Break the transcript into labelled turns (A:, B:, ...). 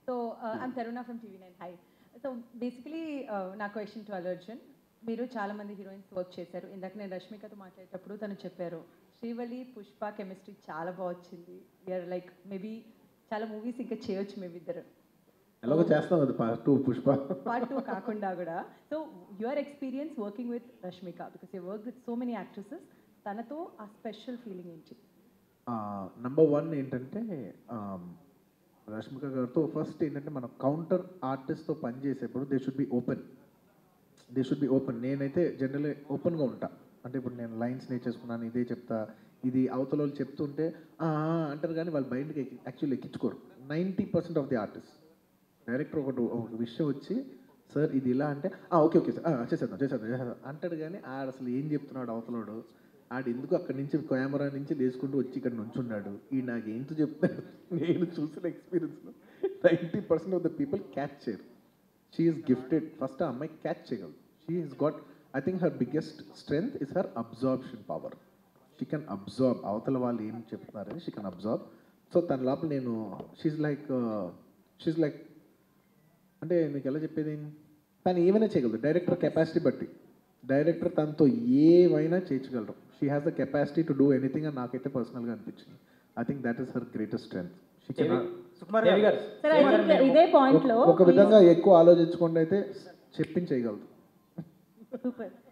A: so I'm Taruna from TV nine hi so basically నా question to Allu Arjun మీరు చాలా మంది హీరోయిన్స్ వర్క్ చేశారు ఇందాక నేను రష్మికతో మాట్లాడేటప్పుడు తను చెప్పారు శ్రీవల్లి పుష్ప కెమిస్ట్రీ చాలా బాగా వచ్చింది వీఆర్ లైక్ మేబీ చాలా మూవీస్ ఇంకా చేయొచ్చు మేము ఇద్దరు
B: ఎలాగో చేస్తాం అది part two Pushpa
A: part two కాకుండా కూడా so your experience working with Rashmika because you work with so many actresses తనతో ఆ స్పెషల్ ఫీలింగ్ ఏంటి
B: నంబర్ వన్ ఏంటంటే ఆమ్, రష్మిక గారితో ఫస్ట్ ఏంటంటే మనం కౌంటర్ ఆర్టిస్ట్తో పనిచేసేప్పుడు they should be open they should be open నేనైతే జనరల్ ఓపెన్గా ఉంటా అంటే ఇప్పుడు నేను లైన్స్ నేర్చేసుకున్నాను ఇదే చెప్తా ఇది అవతల వాళ్ళు చెప్తుంటే "ఆ, ఆ" అంటారు కానీ వాళ్ళు బయటకి యాక్చువల్లీ ఎక్కించుకోరు ninety percent of the artist director ఒకటి ఒక విషయం వచ్చి సార్ ఇది ఇలా అంటే "ఆ, ఓకే ఓకే సార్ ఆ, చేసేద్దాం చేసేద్దాం చేసేద్దాం అంటాడు కానీ ఆడు అసలు ఏం చెప్తున్నాడు అవతలోడు ఆడు ఎందుకు అక్కడి నుంచి కెమెరా నుంచి లేచుకుంటూ వచ్చి ఇక్కడ నుంచున్నాడు ఈ నాకు ఏంటో చెప్తాడు నేను చూసిన ఎక్స్పీరియన్స్లో ninety percent of the people catch చేయరు షీఈస్ గిఫ్టెడ్ ఫస్ట్ ఆ అమ్మాయి క్యాచ్ చేయగలదు she is got I think her biggest strength is her absorption power she can absorb అవతల వాళ్ళు ఏం చెప్తున్నారని షీ కెన్ అబ్జార్బ్ సో తన లోపల నేను షీజ్ లైక్ షీజ్ లైక్ అంటే మీకు ఎలా చెప్పేది తను ఏమైనా చేయగలదు డైరెక్టర్ కెపాసిటీ బట్టి డైరెక్టర్ తనతో ఏమైనా చేయించగలరు she has the capacity to do anything అని నాకైతే పర్సనల్గా అనిపించింది I think that is her greatest strength she can
C: Sukumar
D: Devi garu
A: sir I think ఇదే పాయింట్లో
B: ఒక విధంగా ఎక్కువ ఆలోచించకుండా అయితే చెప్పించేయగలదు
A: సూపర్